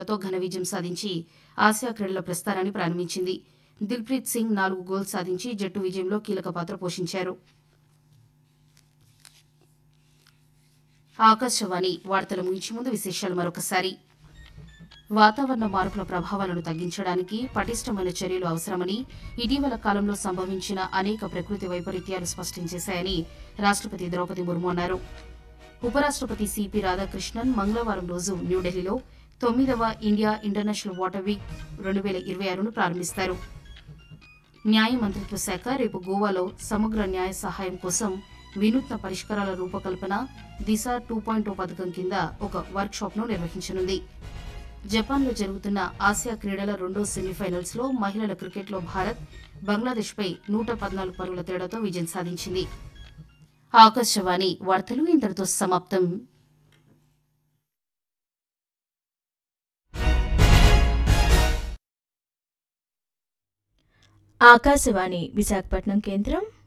తో ఘన విజయం సాధించి ఆసియా క్రీడల ప్రస్థానాన్ని ప్రారంభించింది దిల్ప్రీత్ సింగ్ నాలుగు గోల్స్ సాధించి జట్టు విజయంలో కీలక పాత్ర పోషించారు ఆకాశవాణి వార్తలు ముగించే ముందు విశేషాలు మరొకసారి వాతావరణ మార్పుల ప్రభావాలను తగ్గించడానికి పటిష్టమైన చర్యలు అవసరమని ఇటీవల కాలంలో సంభవించిన అనేక ప్రకృతి వైపరీత్యాలు స్పష్టం చేశాయని రాష్ట్రపతి ద్రౌపది ముర్ము అన్నారు ఉపరాష్ట్రపతి సిపి రాధాకృష్ణన్ మంగళవారం రోజు న్యూఢిల్లీలో తొమ్మిదవ ఇండియా ఇంటర్నేషనల్ వాటర్ వీక్ రెండు వేల ఇరవై ఆరును ప్రారంభిస్తారు న్యాయ మంత్రిత్వ శాఖ రేపు గోవాలో సమగ్ర న్యాయ సహాయం కోసం వినూత్న పరిష్కారాల రూపకల్పన దిశ టూ పాయింట్ పథకం కింద ఒక వర్క్ షాప్ను నిర్వహించనుంది జపాన్లో జరుగుతున్న ఆసియా క్రీడల రెండో సెమీఫైనల్స్ లో మహిళల క్రికెట్లో భారత్ బంగ్లాదేశ్పై నూట పద్నాలుగు పరుగుల తేడాతో విజయం సాధించింది ఆకాశవాణి వార్తలు ఇంతటితో సమాప్తం ఆకాశవాణి విశాఖపట్నం కేంద్రం